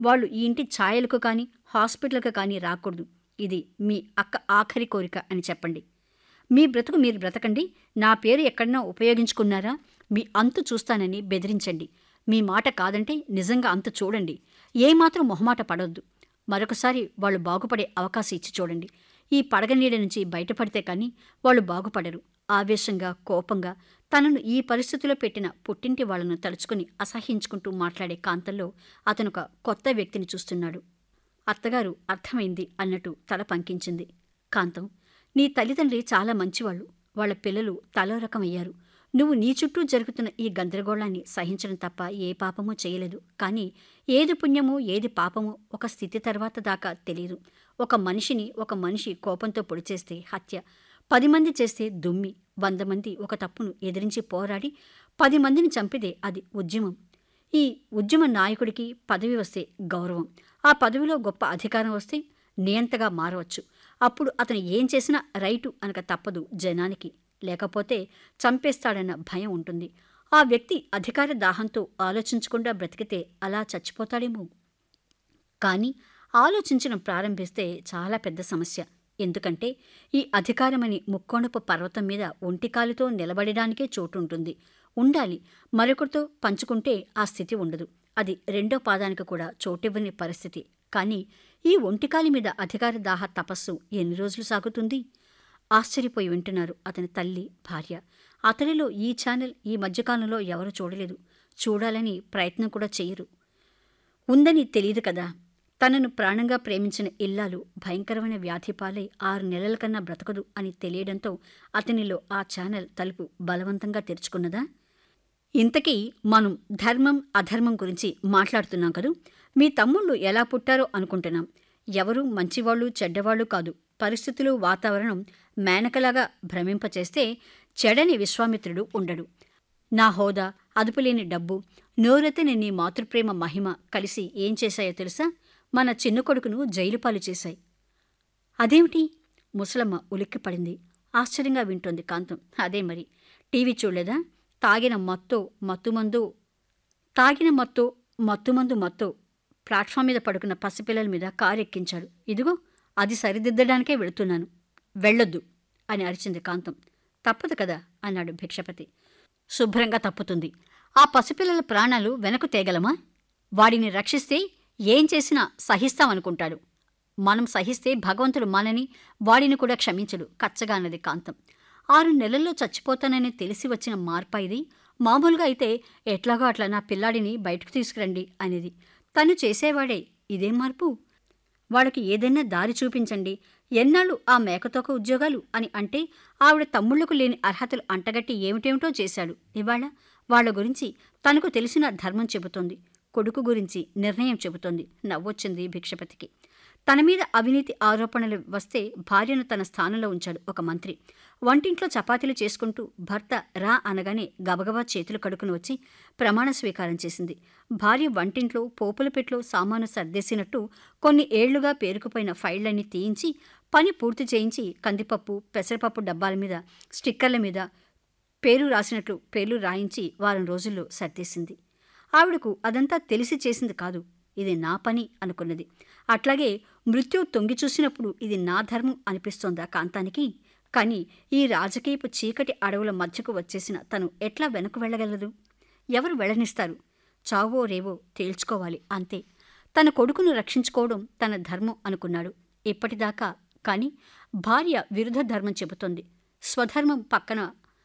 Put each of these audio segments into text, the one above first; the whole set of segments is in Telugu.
వాళ్ళు ఈ ఇంటి ఛాయలకు కానీ హాస్పిటల్కి కానీ రాకూడదు ఇది మీ అక్క ఆఖరి కోరిక అని చెప్పండి మీ బ్రతుకు మీరు బ్రతకండి నా పేరు ఎక్కడన్నా ఉపయోగించుకున్నారా మీ అంతు చూస్తానని బెదిరించండి మీ మాట కాదంటే నిజంగా అంతు చూడండి ఏమాత్రం మొహమాట పడొద్దు మరొకసారి వాళ్ళు బాగుపడే అవకాశం ఇచ్చి చూడండి ఈ పడగ నీడ నుంచి బయటపడితే కానీ వాళ్ళు బాగుపడరు ఆవేశంగా కోపంగా తనను ఈ పరిస్థితిలో పెట్టిన పుట్టింటి వాళ్లను తలుచుకుని అసహించుకుంటూ మాట్లాడే కాంతంలో అతనొక కొత్త వ్యక్తిని చూస్తున్నాడు అత్తగారు అర్థమైంది అన్నట్టు తల పంకించింది కాంతం నీ తల్లిదండ్రి చాలా మంచివాళ్ళు వాళ్ళ పిల్లలు తలో రకమయ్యారు నువ్వు నీ చుట్టూ జరుగుతున్న ఈ గందరగోళాన్ని సహించడం తప్ప ఏ పాపమూ చేయలేదు కానీ ఏది పుణ్యమో ఏది పాపమో ఒక స్థితి తర్వాత దాకా తెలియదు ఒక మనిషిని ఒక మనిషి కోపంతో పొడిచేస్తే హత్య పది మంది చేస్తే దుమ్మి వంద మంది ఒక తప్పును ఎదిరించి పోరాడి పది మందిని చంపితే అది ఉద్యమం ఈ ఉద్యమ నాయకుడికి పదవి వస్తే గౌరవం ఆ పదవిలో గొప్ప అధికారం వస్తే నియంతగా మారవచ్చు అప్పుడు అతను ఏం చేసినా రైటు అనక తప్పదు జనానికి లేకపోతే చంపేస్తాడన్న భయం ఉంటుంది ఆ వ్యక్తి అధికార దాహంతో ఆలోచించకుండా బ్రతికితే అలా చచ్చిపోతాడేమో కానీ ఆలోచించడం ప్రారంభిస్తే చాలా పెద్ద సమస్య ఎందుకంటే ఈ అధికారమని ముక్కోణపు పర్వతం మీద ఒంటికాలితో నిలబడడానికే చోటు ఉంటుంది ఉండాలి మరొకరితో పంచుకుంటే ఆ స్థితి ఉండదు అది రెండో పాదానికి కూడా చోటివ్వని పరిస్థితి కానీ ఈ ఒంటికాలి మీద అధికార దాహ తపస్సు ఎన్ని రోజులు సాగుతుంది ఆశ్చర్యపోయి వింటున్నారు అతని తల్లి భార్య అతనిలో ఈ ఛానల్ ఈ మధ్యకాలంలో ఎవరు చూడలేదు చూడాలని ప్రయత్నం కూడా చేయరు ఉందని తెలియదు కదా తనను ప్రాణంగా ప్రేమించిన ఇల్లాలు భయంకరమైన వ్యాధి పాలై ఆరు నెలల కన్నా బ్రతకదు అని తెలియడంతో అతనిలో ఆ ఛానల్ తలుపు బలవంతంగా తెరుచుకున్నదా ఇంతకీ మనం ధర్మం అధర్మం గురించి మాట్లాడుతున్నాం కదూ మీ తమ్ముళ్ళు ఎలా పుట్టారో అనుకుంటున్నాం ఎవరు మంచివాళ్ళు చెడ్డవాళ్ళు కాదు పరిస్థితులు వాతావరణం మేనకలాగా భ్రమింపచేస్తే చెడని విశ్వామిత్రుడు ఉండడు నా హోదా అదుపులేని డబ్బు నోరెత్తని నీ మాతృప్రేమ మహిమ కలిసి ఏం చేశాయో తెలుసా మన చిన్న కొడుకును జైలు పాలు చేశాయి అదేమిటి ముసలమ్మ ఉలిక్కిపడింది ఆశ్చర్యంగా వింటోంది కాంతం అదే మరి టీవీ చూడలేదా తాగిన మత్తు మత్తుమందు తాగిన మత్తు మత్తుమందు మత్తు ప్లాట్ఫామ్ మీద పడుకున్న పసిపిల్లల మీద కారు ఎక్కించాడు ఇదిగో అది సరిదిద్దడానికే వెళుతున్నాను వెళ్ళొద్దు అని అరిచింది కాంతం తప్పదు కదా అన్నాడు భిక్షపతి శుభ్రంగా తప్పుతుంది ఆ పసిపిల్లల ప్రాణాలు వెనక్కు తేగలమా వాడిని రక్షిస్తే ఏం చేసినా సహిస్తామనుకుంటాడు మనం సహిస్తే భగవంతుడు మనని వాడిని కూడా క్షమించడు కచ్చగా అన్నది కాంతం ఆరు నెలల్లో చచ్చిపోతానని తెలిసి వచ్చిన మార్ప ఇది మామూలుగా అయితే ఎట్లాగో అట్లా నా పిల్లాడిని బయటకు తీసుకురండి అనేది తను చేసేవాడే ఇదేం మార్పు వాళ్ళకి ఏదైనా దారి చూపించండి ఎన్నాళ్ళు ఆ మేకతోక ఉద్యోగాలు అని అంటే ఆవిడ తమ్ముళ్లకు లేని అర్హతలు అంటగట్టి ఏమిటేమిటో చేశాడు ఇవాళ వాళ్ళ గురించి తనకు తెలిసిన ధర్మం చెబుతోంది కొడుకు గురించి నిర్ణయం చెబుతోంది నవ్వొచ్చింది భిక్షపతికి తన మీద అవినీతి ఆరోపణలు వస్తే భార్యను తన స్థానంలో ఉంచాడు ఒక మంత్రి వంటింట్లో చపాతీలు చేసుకుంటూ భర్త రా అనగానే గబగబా చేతులు కడుకుని వచ్చి ప్రమాణ స్వీకారం చేసింది భార్య వంటింట్లో పోపుల పెట్లో సామాను సర్దేసినట్టు కొన్ని ఏళ్లుగా పేరుకుపోయిన ఫైళ్లన్నీ తీయించి పని పూర్తి చేయించి కందిపప్పు పెసరపప్పు డబ్బాల మీద స్టిక్కర్ల మీద పేరు రాసినట్లు పేర్లు రాయించి వారం రోజుల్లో సర్దేసింది ఆవిడకు అదంతా తెలిసి చేసింది కాదు ఇది నా పని అనుకున్నది అట్లాగే మృత్యు తొంగి చూసినప్పుడు ఇది నా ధర్మం అనిపిస్తోందా కాంతానికి కానీ ఈ రాజకీయపు చీకటి అడవుల మధ్యకు వచ్చేసిన తను ఎట్లా వెనక్కు వెళ్ళగలదు ఎవరు వెళ్ళనిస్తారు చావో రేవో తేల్చుకోవాలి అంతే తన కొడుకును రక్షించుకోవడం తన ధర్మం అనుకున్నాడు ఇప్పటిదాకా కానీ భార్య విరుద్ధ ధర్మం చెబుతోంది స్వధర్మం పక్కన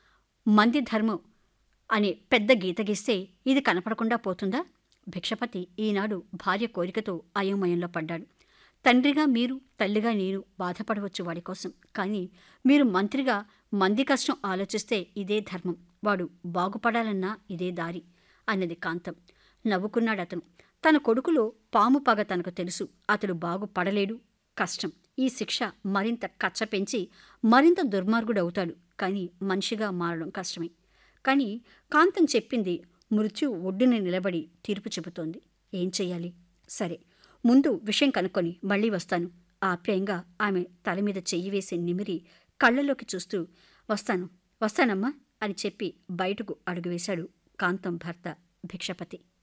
మంది ధర్మం అనే పెద్ద గీత గీస్తే ఇది కనపడకుండా పోతుందా భిక్షపతి ఈనాడు భార్య కోరికతో అయోమయంలో పడ్డాడు తండ్రిగా మీరు తల్లిగా నేను బాధపడవచ్చు వాడి కోసం కానీ మీరు మంత్రిగా మంది కష్టం ఆలోచిస్తే ఇదే ధర్మం వాడు బాగుపడాలన్నా ఇదే దారి అన్నది కాంతం నవ్వుకున్నాడు అతను తన కొడుకులో పాము పగ తనకు తెలుసు అతడు బాగుపడలేడు కష్టం ఈ శిక్ష మరింత కచ్చ పెంచి మరింత దుర్మార్గుడవుతాడు కానీ మనిషిగా మారడం కష్టమే కానీ కాంతం చెప్పింది మృత్యు ఒడ్డున నిలబడి తీర్పు చెబుతోంది ఏం చెయ్యాలి సరే ముందు విషయం కనుక్కొని మళ్ళీ వస్తాను ఆప్యాయంగా ఆమె తల మీద చెయ్యి వేసి నిమిరి కళ్ళలోకి చూస్తూ వస్తాను వస్తానమ్మా అని చెప్పి బయటకు అడుగువేశాడు కాంతం భర్త భిక్షపతి